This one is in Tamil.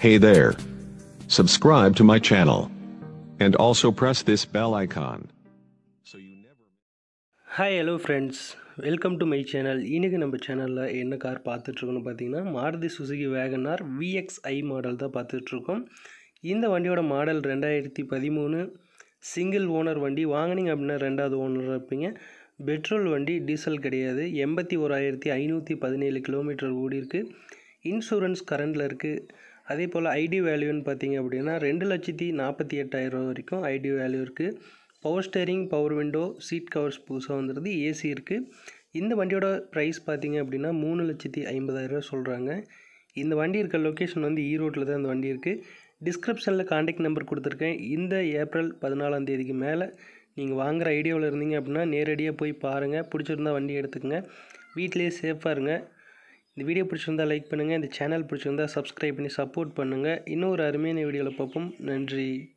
Hey there. Subscribe to my channel. And also press this bell icon. So you never hi hello friends welcome to my channel இன்றைக்கி நம்ம சேனலில் என்ன கார் பார்த்துட்ருக்கோன்னு பார்த்தீங்கன்னா Maruti Suzuki wagon R VXI model தான் பார்த்துட்ருக்கோம் இந்த வண்டியோட மாடல் ரெண்டாயிரத்தி பதிமூணு சிங்கிள் ஓனர் வண்டி வாங்கினீங்க அப்படின்னா ரெண்டாவது ஓனர் இருப்பீங்க பெட்ரோல் வண்டி டீசல் கிடையாது எண்பத்தி ஓராயிரத்தி ஐநூற்றி பதினேழு கிலோமீட்டர் ஓடி இருக்கு இன்சூரன்ஸ் கரண்டில் இருக்குது அதே போல் ஐடி வேல்யூன்னு பார்த்தீங்க அப்படின்னா ரெண்டு லட்சத்தி நாற்பத்தி எட்டாயிரம் வரைக்கும் ஐடி வேல்யூ இருக்குது power steering power window seat covers புதுசாக வந்துடுது ஏசி இருக்குது இந்த வண்டியோட ப்ரைஸ் பார்த்தீங்க அப்படின்னா மூணு லட்சத்தி ஐம்பதாயிரரூவா சொல்கிறாங்க இந்த வண்டி இருக்க லொக்கேஷன் வந்து ஈரோட்டில் தான் இந்த வண்டி இருக்குது டிஸ்கிரிப்ஷனில் காண்டாக்ட் நம்பர் கொடுத்துருக்கேன் இந்த ஏப்ரல் பதினாலாம் தேதிக்கு மேலே நீங்கள் வாங்குகிற ஐடியாவில் இருந்தீங்க அப்படின்னா நேரடியாக போய் பாருங்கள் பிடிச்சிருந்தா வண்டி எடுத்துக்கங்க வீட்டிலேயே சேஃபாக இருங்க இந்த வீடியோ பிடிச்சிருந்தா லைக் பண்ணுங்கள் இந்த சேனல் பிடிச்சிருந்தா சப்ஸ்கிரைப் பண்ணி சப்போர்ட் பண்ணுங்கள் இன்னொரு அருமையான வீடியோவில் பார்ப்போம் நன்றி